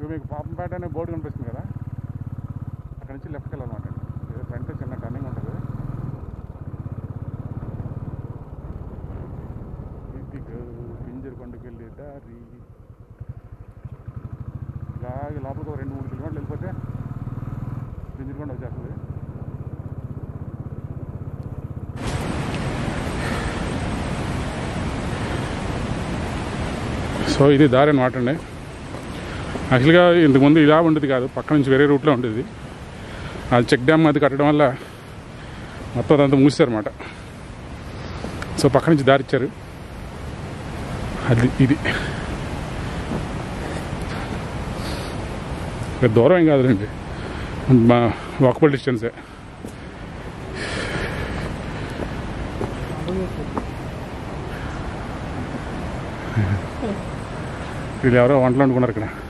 ఇప్పుడు మీకు పాపంపేట అనే బోర్డు కనిపిస్తుంది కదా అక్కడ నుంచి లెఫ్ట్కి వెళ్ళాలన్నమాట ఏదో ఫ్రంట్ చిన్న టర్నింగ్ ఉంటుంది ఇదిగో పింజర్ కొండకి వెళ్ళే దారి ఇలాగే లోపలికి ఒక రెండు మూడు కిలోమీటర్లు వెళ్ళిపోతే పింజర్ కొండ వచ్చేస్తుంది సో ఇది దారి అనమాట అండి యాక్చువల్గా ఇంతకుముందు ఇలా ఉండేది కాదు పక్క నుంచి వేరే రూట్లో ఉండేది అది చెక్ డ్యామ్ అది కట్టడం వల్ల మొత్తం అదంతా మూసారన్నమాట సో పక్క నుంచి దారి ఇచ్చారు అది ఇది పెద్ద దూరం ఏం కాదులేండి మా వాకబుల్ డిస్టెన్సే వీళ్ళు ఎవరో వంటలు వండుకున్నారు ఇక్కడ